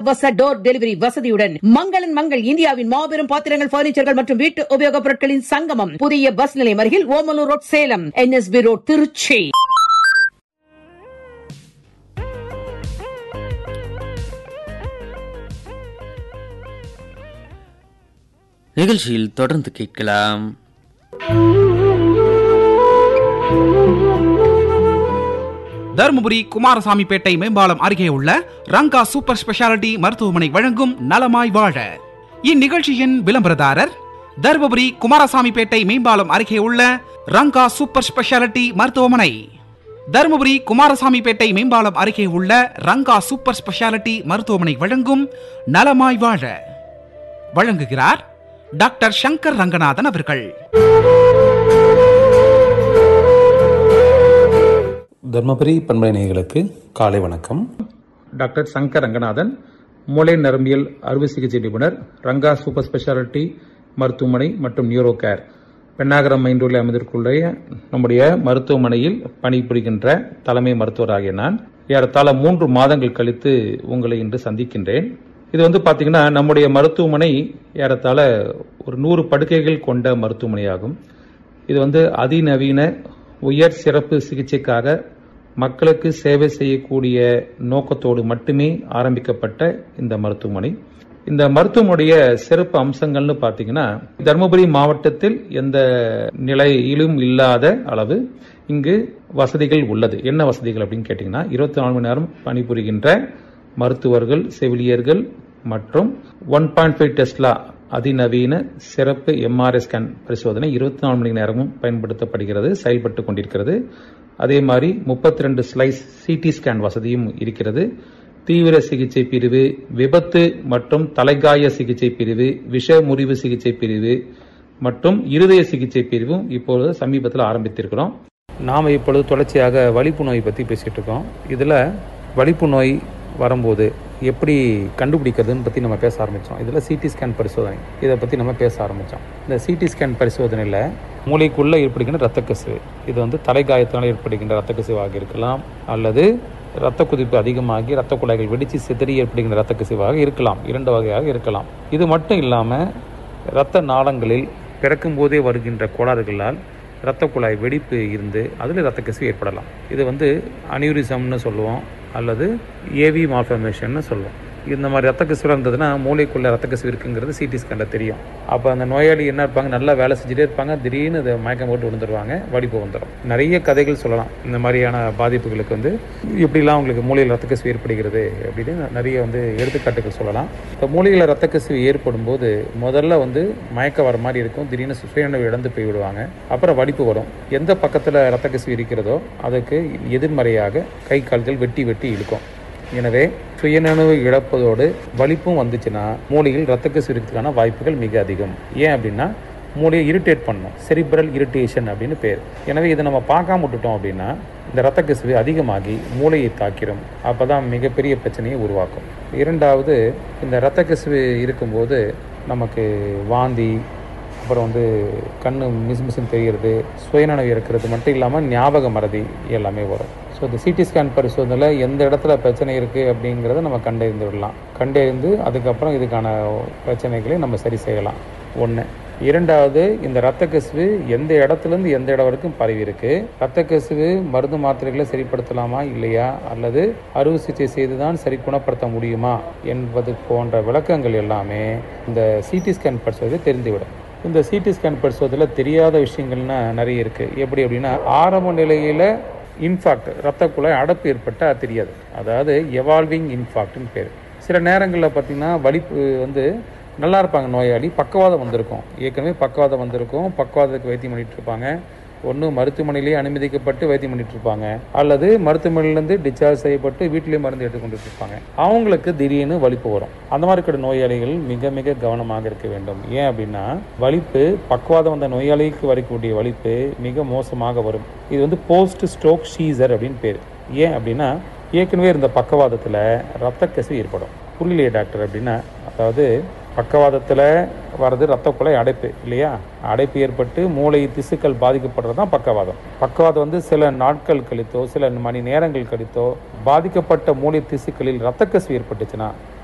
இலவச door delivery வசதியுடன் மங்களன் மங்கள் இந்தியாவின் மாபெரும் பாத்திரங்கள் பர்னிச்சர்கள் மற்றும் வீட்டு உபயோகப் பொருட்களின் சங்கமம் புதிய பஸ் நிலையம் அருகில் Omalur road Salem NSP road Tiruchi நிகழ்ச்சியில் தொடர்ந்து கேட்கலாம் தருமபுரி குமாரசாமிப்பேட்டை மேம்பாலம் அருகே உள்ள ரங்கா சூப்பர் ஸ்பெஷாலிட்டி மருத்துவமனை வழங்கும் நலமாய் வாழ இந்நிகழ்ச்சியின் விளம்பரதாரர் தருமபுரி குமாரசாமிப்பேட்டை மேம்பாலம் அருகே உள்ள ரங்கா சூப்பர் ஸ்பெஷாலிட்டி மருத்துவமனை தருமபுரி குமாரசாமிப்பேட்டை மேம்பாலம் அருகே உள்ள ரங்கா சூப்பர் ஸ்பெஷாலிட்டி மருத்துவமனை வழங்கும் நலமாய் வாழ வழங்குகிறார் டாக்டர் சங்கர் ரங்கநாதன் அவர்கள் தர்மபுரி பண்பலை நேயர்களுக்கு காலை வணக்கம் டாக்டர் சங்கர் ரங்கநாதன் மூளை நரம்பியல் அறுவை சிகிச்சை நிபுணர் ரங்கா சூப்பர் ஸ்பெஷாலிட்டி மருத்துவமனை மற்றும் நியூரோ கேர் பெண்ணாகரம் மைண்டூரில் அமைந்திருக்குள்ள நம்முடைய மருத்துவமனையில் பணிபுரிகின்ற தலைமை மருத்துவராகிய நான் ஏறத்தாழ மூன்று மாதங்கள் கழித்து உங்களை இன்று சந்திக்கின்றேன் இது வந்து பாத்தீங்கன்னா நம்முடைய மருத்துவமனை ஏறத்தாழ ஒரு நூறு படுக்கைகள் கொண்ட மருத்துவமனையாகும் இது வந்து அதிநவீன உயர் சிறப்பு சிகிச்சைக்காக மக்களுக்கு சேவை செய்யக்கூடிய நோக்கத்தோடு மட்டுமே ஆரம்பிக்கப்பட்ட இந்த மருத்துவமனை இந்த மருத்துவமனைய சிறப்பு அம்சங்கள்னு பார்த்தீங்கன்னா தருமபுரி மாவட்டத்தில் எந்த நிலையிலும் இல்லாத அளவு இங்கு வசதிகள் உள்ளது என்ன வசதிகள் அப்படின்னு கேட்டிங்கன்னா இருபத்தி நாலு மணி நேரம் பணிபுரிகின்ற மருத்துவர்கள் செவிலியர்கள் மற்றும் ஒன் பாயிண்ட் ஃபைவ் டெஸ்லா அதிநவீன சிறப்பு எம்ஆர்ஐ ஸ்கேன் பரிசோதனை இருபத்தி நாலு மணி நேரமும் பயன்படுத்தப்படுகிறது செயல்பட்டு கொண்டிருக்கிறது அதே மாதிரி முப்பத்தி ரெண்டு ஸ்லைஸ் சிடி ஸ்கேன் வசதியும் இருக்கிறது தீவிர சிகிச்சை பிரிவு விபத்து மற்றும் தலைகாய சிகிச்சை பிரிவு விஷ முறிவு சிகிச்சை பிரிவு மற்றும் இருதய சிகிச்சை பிரிவும் இப்பொழுது சமீபத்தில் ஆரம்பித்திருக்கிறோம் நாம் இப்பொழுது தொடர்ச்சியாக வலிப்பு நோய் பற்றி பேசிகிட்டு இருக்கோம் இதில் வலிப்பு நோய் வரும்போது எப்படி கண்டுபிடிக்கிறதுன்னு பற்றி நம்ம பேச ஆரம்பித்தோம் இதில் சிடி ஸ்கேன் பரிசோதனை இதை பற்றி நம்ம பேச ஆரம்பித்தோம் இந்த சிடி ஸ்கேன் பரிசோதனையில் மூளைக்குள்ளே ஏற்படுகின்ற இரத்த கசிவு இது வந்து தலைகாயத்தினால் ஏற்படுகின்ற இரத்த கசிவாக இருக்கலாம் அல்லது இரத்த குதிப்பு அதிகமாகி இரத்த குழாய்கள் வெடித்து சிதறி ஏற்படுகின்ற இரத்த கசிவாக இருக்கலாம் இரண்டு வகையாக இருக்கலாம் இது மட்டும் இல்லாமல் இரத்த நாளங்களில் பிறக்கும் போதே வருகின்ற கோளாறுகளால் இரத்த குழாய் வெடிப்பு இருந்து அதில் இரத்த கசிவு ஏற்படலாம் இது வந்து அனியூரிசம்னு சொல்லுவோம் அல்லது ஏவி மால்ஃபர்மேஷன்னு சொல்லுவோம் இந்த மாதிரி ரத்த கசிவு இருந்ததுன்னா மூளைக்குள்ள ரத்த கசிவு இருக்குங்கிறது சிடி ஸ்கேனில் தெரியும் அப்போ அந்த நோயாளி என்ன இருப்பாங்க நல்லா வேலை செஞ்சுட்டே இருப்பாங்க திடீர்னு அதை மயக்கம் போட்டு விழுந்துருவாங்க வடிப்பு வந்துடும் நிறைய கதைகள் சொல்லலாம் இந்த மாதிரியான பாதிப்புகளுக்கு வந்து இப்படிலாம் உங்களுக்கு மூளையில் ரத்த கசிவு ஏற்படுகிறது அப்படின்னு நிறைய வந்து எடுத்துக்காட்டுகள் சொல்லலாம் இப்போ மூளையில் ரத்த கசிவு ஏற்படும் போது முதல்ல வந்து மயக்கம் வர மாதிரி இருக்கும் திடீர்னு சுயநினைவு இழந்து போய் விடுவாங்க அப்புறம் வடிப்பு வரும் எந்த பக்கத்தில் ரத்த கசிவு இருக்கிறதோ அதுக்கு எதிர்மறையாக கை கால்கள் வெட்டி வெட்டி இழுக்கும் எனவே சுயநினைவு இழப்பதோடு வலிப்பும் வந்துச்சுன்னா மூளையில் ரத்த கசிவு இருக்கிறதுக்கான வாய்ப்புகள் மிக அதிகம் ஏன் அப்படின்னா மூளையை இரிட்டேட் பண்ணும் செரிப்ரல் இரிட்டேஷன் அப்படின்னு பேர் எனவே இதை நம்ம பார்க்காம விட்டுட்டோம் அப்படின்னா இந்த ரத்த கசிவு அதிகமாகி மூளையை தாக்கிடும் அப்போ தான் மிகப்பெரிய பிரச்சனையை உருவாக்கும் இரண்டாவது இந்த ரத்த கசிவு இருக்கும்போது நமக்கு வாந்தி அப்புறம் வந்து கண் மிஸ் மிஸ்ன்னு தெரிகிறது சுயநனவு இருக்கிறது மட்டும் இல்லாமல் ஞாபக மறதி எல்லாமே வரும் ஸோ இந்த சிடி ஸ்கேன் பரிசோதனையில் எந்த இடத்துல பிரச்சனை இருக்குது அப்படிங்கிறத நம்ம கண்டறிந்து விடலாம் கண்டறிந்து அதுக்கப்புறம் இதுக்கான பிரச்சனைகளை நம்ம சரி செய்யலாம் ஒன்று இரண்டாவது இந்த இரத்த கசிவு எந்த இடத்துலேருந்து எந்த இடம் வரைக்கும் பரவி இருக்கு இரத்த கசிவு மருந்து மாத்திரைகளை சரிப்படுத்தலாமா இல்லையா அல்லது அறுவை சிகிச்சை செய்து தான் சரி குணப்படுத்த முடியுமா என்பது போன்ற விளக்கங்கள் எல்லாமே இந்த சிடி ஸ்கேன் பரிசோதனை தெரிந்துவிடும் இந்த சிடி ஸ்கேன் பரிசோதனையில் தெரியாத விஷயங்கள்னா நிறைய இருக்குது எப்படி அப்படின்னா ஆரம்ப நிலையில் இன்ஃபாக்ட் ரத்த குழாய் அடப்பு ஏற்பட்டால் தெரியாது அதாவது எவால்விங் இன்ஃபாக்ட்னு பேர் சில நேரங்களில் பார்த்திங்கன்னா வலிப்பு வந்து நல்லா இருப்பாங்க நோயாளி பக்கவாதம் வந்திருக்கும் ஏற்கனவே பக்கவாதம் வந்திருக்கும் பக்கவாதத்துக்கு வைத்தியம் பண்ணிட்டு இருப்பாங்க ஒன்று மருத்துவமனையிலேயே அனுமதிக்கப்பட்டு வைத்தியம் பண்ணிட்டு இருப்பாங்க அல்லது மருத்துவமனையிலேருந்து டிஸ்சார்ஜ் செய்யப்பட்டு வீட்டிலேயே மருந்து எடுத்துக்கொண்டு இருப்பாங்க அவங்களுக்கு திடீர்னு வலிப்பு வரும் அந்த மாதிரி இருக்கிற நோயாளிகள் மிக மிக கவனமாக இருக்க வேண்டும் ஏன் அப்படின்னா வலிப்பு பக்கவாதம் வந்த நோயாளிக்கு வரக்கூடிய வலிப்பு மிக மோசமாக வரும் இது வந்து போஸ்ட் ஸ்ட்ரோக் ஷீசர் அப்படின்னு பேர் ஏன் அப்படின்னா ஏற்கனவே இருந்த பக்கவாதத்தில் ரத்த கசிவு ஏற்படும் புரியலையே டாக்டர் அப்படின்னா அதாவது பக்கவாதத்தில் வர்றது ரத்த குழாய் அடைப்பு இல்லையா அடைப்பு ஏற்பட்டு மூளை திசுக்கள் பாதிக்கப்படுறது தான் பக்கவாதம் பக்கவாதம் வந்து சில நாட்கள் கழித்தோ சில மணி நேரங்கள் கழித்தோ பாதிக்கப்பட்ட மூளை திசுக்களில் ரத்த கசிவு ஏற்பட்டுச்சுன்னா